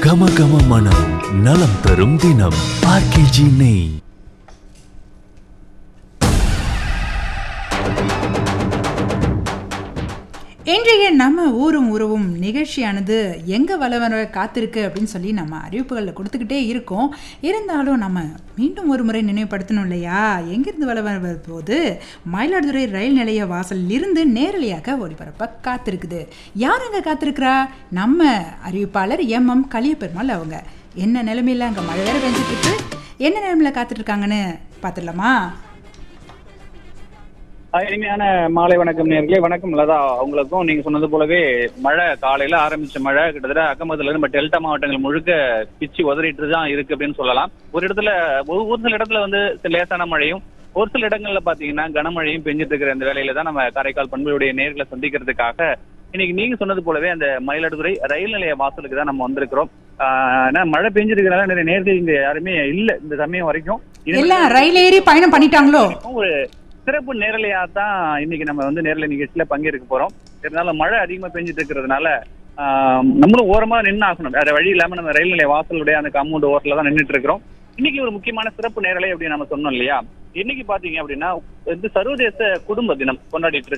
கம கம மனம் நலம் தரும் தினம் ஆர்கேஜி நெய் இன்றைய நம்ம ஊரும் உறவும் நிகழ்ச்சியானது எங்கே வள வர காத்திருக்கு அப்படின்னு சொல்லி நம்ம அறிவிப்புகளில் கொடுத்துக்கிட்டே இருக்கோம் இருந்தாலும் நம்ம மீண்டும் ஒரு முறை நினைவுபடுத்தணும் இல்லையா எங்கிருந்து வள வர போது மயிலாடுதுறை ரயில் நிலைய வாசலில் இருந்து நேரலையாக ஒளிபரப்ப காத்திருக்குது யார் அங்கே காத்திருக்கிறா நம்ம அறிவிப்பாளர் எம் எம் கலியபெருமாள் அவங்க என்ன நிலைமையில் அங்கே மழை வேற பெஞ்சிட்டு இருக்கு என்ன நிலைமையில் காத்துட்டு இருக்காங்கன்னு பார்த்துடலாமா இனிமையான மாலை வணக்கம் நேர்களே வணக்கம் லதா உங்களுக்கும் நீங்க சொன்னது போலவே மழை காலையில ஆரம்பிச்ச மழை கிட்டத்தட்ட அக்கமத்துல நம்ம டெல்டா மாவட்டங்கள் முழுக்க பிச்சு உதறிட்டு தான் இருக்கு அப்படின்னு சொல்லலாம் ஒரு இடத்துல ஒரு ஒரு சில இடத்துல வந்து சில லேசான மழையும் ஒரு சில இடங்கள்ல பாத்தீங்கன்னா கனமழையும் பெஞ்சிட்டு இருக்கிற இந்த வேலையில தான் நம்ம காரைக்கால் பண்புடைய நேர்களை சந்திக்கிறதுக்காக இன்னைக்கு நீங்க சொன்னது போலவே அந்த மயிலாடுதுறை ரயில் நிலைய வாசலுக்கு தான் நம்ம வந்திருக்கிறோம் ஆஹ் ஏன்னா மழை பெஞ்சிருக்கிறதுனால நிறைய நேர்கள் இங்க யாருமே இல்ல இந்த சமயம் வரைக்கும் எல்லாம் ரயில் ஏறி பயணம் பண்ணிட்டாங்களோ ஒரு சிறப்பு நேரலையா தான் இன்னைக்கு நம்ம வந்து நேரலை நிகழ்ச்சியில பங்கேற்க போறோம் இருந்தாலும் மழை அதிகமா பெஞ்சிட்டு இருக்கிறதுனால ஆஹ், நம்மளும் ஓரமா நின்று ஆகணும் வேற வழி இல்லாம நம்ம ரயில் நிலைய வாசலுடைய அந்த காம்பவுண்ட் ஓரத்துல தான் நின்றுட்டு இருக்கிறோம் இன்னைக்கு ஒரு முக்கியமான சிறப்பு நேரலை அப்படின்னு நம்ம சொன்னோம் இல்லையா இன்னைக்கு பாத்தீங்க அப்படின்னா வந்து சர்வதேச குடும்ப தினம் கொண்டாடிட்டு